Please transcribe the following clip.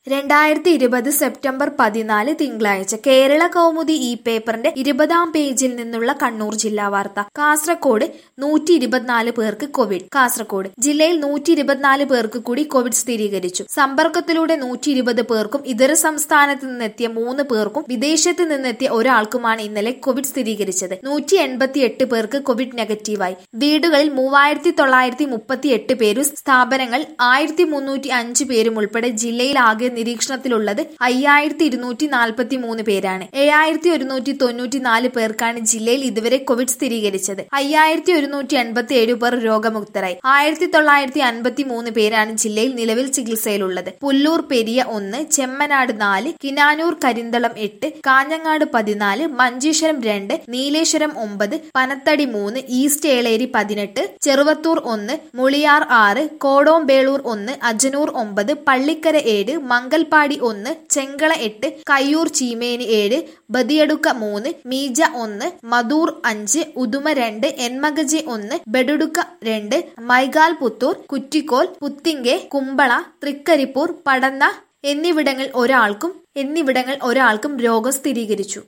രണ്ടായിരത്തി ഇരുപത് സെപ്റ്റംബർ പതിനാല് തിങ്കളാഴ്ച കേരള കൗമുദി ഈ പേപ്പറിന്റെ ഇരുപതാം പേജിൽ നിന്നുള്ള കണ്ണൂർ ജില്ലാ വാർത്ത കാസർകോട് നൂറ്റി ഇരുപത്തിനാല് പേർക്ക് കോവിഡ് കാസർകോട് ജില്ലയിൽ നൂറ്റി ഇരുപത്തിനാല് പേർക്ക് കൂടി കോവിഡ് സ്ഥിരീകരിച്ചു സമ്പർക്കത്തിലൂടെ നൂറ്റി ഇരുപത് പേർക്കും ഇതര സംസ്ഥാനത്ത് നിന്നെത്തിയ മൂന്ന് പേർക്കും വിദേശത്ത് നിന്നെത്തിയ ഒരാൾക്കുമാണ് ഇന്നലെ കോവിഡ് സ്ഥിരീകരിച്ചത് നൂറ്റി എൺപത്തി എട്ട് പേർക്ക് കോവിഡ് നെഗറ്റീവായി വീടുകളിൽ മൂവായിരത്തി തൊള്ളായിരത്തി മുപ്പത്തി എട്ട് പേരും സ്ഥാപനങ്ങൾ ആയിരത്തി മുന്നൂറ്റി അഞ്ച് പേരും ഉൾപ്പെടെ ജില്ലയിൽ ആകെ നിരീക്ഷണത്തിലുള്ളത് അയ്യായിരത്തി ഇരുന്നൂറ്റി നാൽപ്പത്തി മൂന്ന് പേരാണ് ഏഴായിരത്തി ഒരുന്നൂറ്റി തൊണ്ണൂറ്റി നാല് പേർക്കാണ് ജില്ലയിൽ ഇതുവരെ കോവിഡ് സ്ഥിരീകരിച്ചത് അയ്യായിരത്തി ഒരുന്നൂറ്റി എൺപത്തി ഏഴ് പേർ രോഗമുക്തരായി ആയിരത്തി തൊള്ളായിരത്തി അൻപത്തി മൂന്ന് പേരാണ് ജില്ലയിൽ നിലവിൽ ചികിത്സയിലുള്ളത് പുല്ലൂർ പെരിയ ഒന്ന് ചെമ്മനാട് നാല് കിനാനൂർ കരിന്തളം എട്ട് കാഞ്ഞങ്ങാട് പതിനാല് മഞ്ചേശ്വരം രണ്ട് നീലേശ്വരം ഒമ്പത് പനത്തടി മൂന്ന് ഈസ്റ്റ് ഏളേരി പതിനെട്ട് ചെറുവത്തൂർ ഒന്ന് മുളിയാർ ആറ് കോടോംബേളൂർ ഒന്ന് അജനൂർ ഒമ്പത് പള്ളിക്കര ഏഴ് മംഗൽപാടി ഒന്ന് ചെങ്കള എട്ട് കയ്യൂർ ചീമേനി ഏഴ് ബദിയടുക്ക മൂന്ന് മീജ ഒന്ന് മധൂർ അഞ്ച് ഉദുമ രണ്ട് എൻമഗജി ഒന്ന് ബെഡുടുക്ക രണ്ട് മൈഗാൽ പുത്തൂർ കുറ്റിക്കോൽ പുത്തിങ്കെ കുമ്പള തൃക്കരിപ്പൂർ പടന്ന എന്നിവിടങ്ങൾ ഒരാൾക്കും എന്നിവിടങ്ങൾ ഒരാൾക്കും രോഗം സ്ഥിരീകരിച്ചു